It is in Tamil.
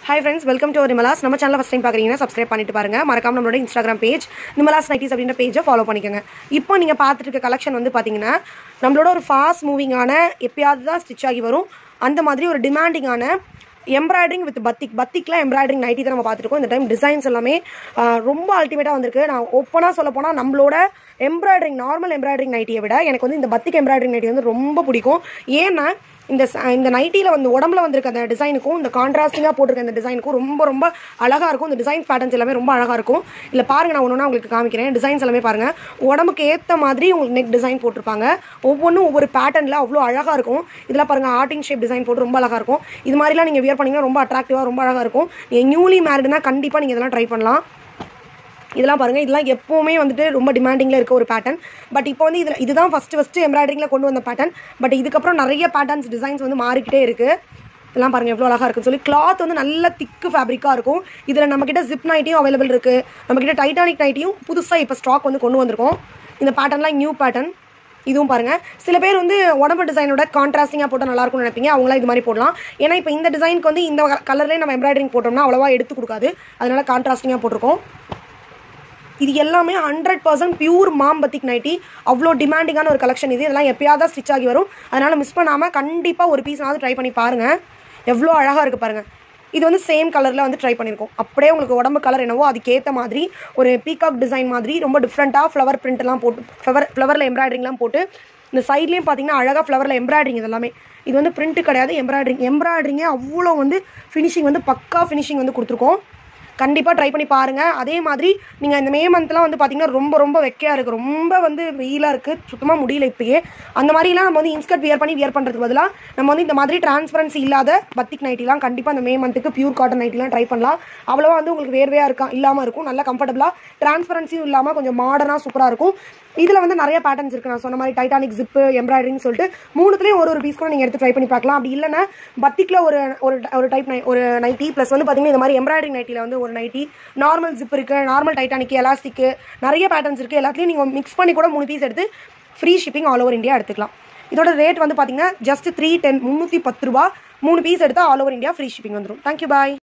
hi friends welcome to Nimala's நம்ம சேனல் ஃபஸ்ட் டைம் பார்க்குறீங்கன்னா சப்ஸ்கிரைப் பண்ணிட்டு பாருங்க மறக்காம நம்மளோட இன்ஸ்டாகிராம் பேஜ் நிமலாஸ் நைட்டிஸ் அப்படின்ற பேஜை ஃபாலோ பண்ணிக்கோங்க இப்போ நீங்கள் பார்த்துட்டு இருக்க கலெக்ஷன் வந்து பார்த்தீங்கன்னா நம்மளோட ஒரு ஃபாஸ்ட் மூவிங்கான எப்பயாவது தான் ஸ்டிச் ஆகி வரும் அந்த மாதிரி ஒரு டிமாண்டிங்கான எம்ப்ராய்டரிங் வித் பத்திக் பத்திக்கில் எம்ப்ராய்டரிங் நைட்டி தான் நம்ம பார்த்துருக்கோம் இந்த டைம் டிசைன்ஸ் எல்லாமே ஆஹ், ரொம்ப அல்டிமேட்டாக வந்திருக்கு நான் ஓப்பனாக சொல்ல போனால் நம்மளோட எம்ப்ராய்டரிங் நார்மல் எம்ப்ராய்டரிங் நைட்டியை விட எனக்கு வந்து இந்த பத்திக் எம்ப்ராய்டரிங் நைட்டி வந்து ரொம்ப பிடிக்கும் ஏன்னா இந்த ச- இந்த நைட்டியில் வந்து உடம்புல வந்திருக்க அந்த டிசைனுக்கும் இந்த கான்ட்ராஸ்டிங்காக போட்டிருக்க இந்த டிசைனுக்கும் ரொம்ப ரொம்ப அழகாக இருக்கும் இந்த டிசைன் பேட்டர்ன்ஸ் எல்லாமே ரொம்ப அழகாக இருக்கும் இல்லை பாருங்க நான் ஒன்று உங்களுக்கு காமிக்கிறேன் டிசைன்ஸ் எல்லாமே பாருங்க உடம்புக்கு ஏற்ற மாதிரி உங்களுக்கு நெக் டிசைன் போட்டிருப்பாங்க ஒவ்வொன்றும் ஒவ்வொரு பேட்டர்னில் அவ்வளோ அழகாக இருக்கும் இதெல்லாம் பாருங்க ஆர்டிங் ஷேப் டிசைன் போட்டு ரொம்ப அழகாக இருக்கும் இது மாதிரிலாம் நீங்கள் வியர் பண்ணீங்கன்னா ரொம்ப அட்ராக்டிவாக ரொம்ப அழகாக இருக்கும் நீங்கள் நியூலி மேரிடுனா கண்டிப்பாக நீங்கள் இதெல்லாம் ட்ரை பண்ணலாம் இதெல்லாம் பாருங்கள் இதெல்லாம் எப்போவுமே வந்துட்டு ரொம்ப டிமாண்டிங்கில் இருக்க ஒரு பேட்டர்ன் பட் இப்போ வந்து இதில் இதுதான் ஃபஸ்ட்டு ஃபஸ்ட்டு எம்ப்ராய்டரிங்கில் கொண்டு வந்த பேட்டர்ன் பட் இதுக்கப்புறம் நிறைய பேட்டர்ன்ஸ் டிசைன்ஸ் வந்து மாறிக்கிட்டே இருக்குது இதெல்லாம் பாருங்கள் எவ்வளோ அழகாக இருக்குன்னு சொல்லி கிளாத் வந்து நல்ல திக்கு ஃபேப்ரிக்காக இருக்கும் இதில் நம்மக்கிட்ட ஜிப் நைட்டியும் அவைலபிள் இருக்குது நம்மக்கிட்ட டைட்டானிக் நைட்டியும் புதுசாக இப்போ ஸ்டாக் வந்து கொண்டு வந்திருக்கோம் இந்த பேட்டர்ன்லாம் நியூ பேட்டர்ன் இதுவும் பாருங்க சில பேர் வந்து உடம்பு டிசைனோட கான்ட்ராஸ்டிங்காக போட்டால் நல்லா இருக்கும்னு நினைப்பீங்க அவங்களாம் இது மாதிரி போடலாம் ஏன்னா இப்போ இந்த டிசைனுக்கு வந்து இந்த கலர்லேயே நம்ம எம்ப்ராய்டரிங் போட்டோம்னா அவ்வளோவா எடுத்து கொடுக்காது அதனால கான்ட்ராஸ்டிங்காக போட்டிருக்கோம் இது எல்லாமே ஹண்ட்ரட் பர்சன்ட் பியூர் மாம்பத்திக் நைட்டி அவ்வளோ டிமாண்டிங்கான ஒரு கலெக்ஷன் இது இதெல்லாம் எப்பயாவது தான் ஸ்டிச் ஆகி வரும் அதனால் மிஸ் பண்ணாமல் கண்டிப்பாக ஒரு பீஸ்னாவது ட்ரை பண்ணி பாருங்கள் எவ்வளோ அழகாக இருக்குது பாருங்கள் இது வந்து சேம் கலரில் வந்து ட்ரை பண்ணியிருக்கோம் அப்படியே உங்களுக்கு உடம்பு கலர் என்னவோ அதுக்கேற்ற மாதிரி ஒரு பீகாக் டிசைன் மாதிரி ரொம்ப டிஃப்ரெண்ட்டாக ஃப்ளவர் பிரிண்ட்லாம் போட்டு ஃப்ளவர் ஃப்ளவரில் எம்ப்ராய்டரிங்லாம் போட்டு இந்த சைட்லேயும் பார்த்தீங்கன்னா அழகாக ஃப்ளவரில் எம்ப்ராய்டரிங் இது எல்லாமே இது வந்து பிரிண்ட் கிடையாது எம்ப்ராய்டரிங் எம்ப்ராய்டரிங்கே அவ்வளோ வந்து ஃபினிஷிங் வந்து பக்கா ஃபினிஷிங் வந்து கொடுத்துருக்கோம் கண்டிப்பாக ட்ரை பண்ணி பாருங்கள் அதே மாதிரி நீங்கள் இந்த மே மந்த்லாம் வந்து பார்த்தீங்கன்னா ரொம்ப ரொம்ப வெக்கையாக இருக்குது ரொம்ப வந்து வெயிலாக இருக்குது சுத்தமாக முடியல இப்பயே அந்த மாதிரிலாம் நம்ம வந்து இன்ஸ்கர்ட் வியர் பண்ணி வியர் பண்ணுறதுக்கு பதிலாக நம்ம வந்து இந்த மாதிரி டிரான்ஸ்பரன்சி இல்லாத பத்திக் நைட்டிலாம் கண்டிப்பாக இந்த மே மந்த்துக்கு பியூர் காட்டன் நைட்டிலாம் ட்ரை பண்ணலாம் அவ்வளோவா வந்து உங்களுக்கு வேர்வையாக இருக்கா இல்லாமல் இருக்கும் நல்லா கம்ஃபர்டபுளாக டிரான்ஸ்பரன்சியும் இல்லாமல் கொஞ்சம் மாடர்னாக சூப்பராக இருக்கும் இதில் வந்து நிறைய பேட்டர்ன்ஸ் இருக்குது நான் சொன்ன மாதிரி டைட்டானிக் ஜிப்பு எம்ப்ராய்டரிங் சொல்லிட்டு மூணுத்துலேயும் ஒரு ஒரு பீஸ் கூட நீங்கள் எடுத்து ட்ரை பண்ணி பார்க்கலாம் அப்படி இல்லைன்னா பத்திக்கில் ஒரு ஒரு ஒரு டைப் நை ஒரு நைட்டி ப்ளஸ் வந்து பார்த்தீங்கன்னா இந்த மாதிரி எம்ப்ராய்டரிங் நைட்டியில் வந்து ஒரு நைட்டி நார்மல் ஜிப் இருக்குது நார்மல் டைட்டானிக் எலாஸ்டிக்கு நிறைய பேட்டர்ன்ஸ் இருக்குது எல்லாத்துலேயும் நீங்கள் மிக்ஸ் பண்ணி கூட மூணு பீஸ் எடுத்து free shipping all over India எடுத்துக்கலாம் இதோட ரேட் வந்து பார்த்தீங்கன்னா ஜஸ்ட் த்ரீ டென் முந்நூற்றி பத்து ரூபா மூணு பீஸ் எடுத்தால் all over India free shipping வந்துடும் தேங்க்யூ பாய்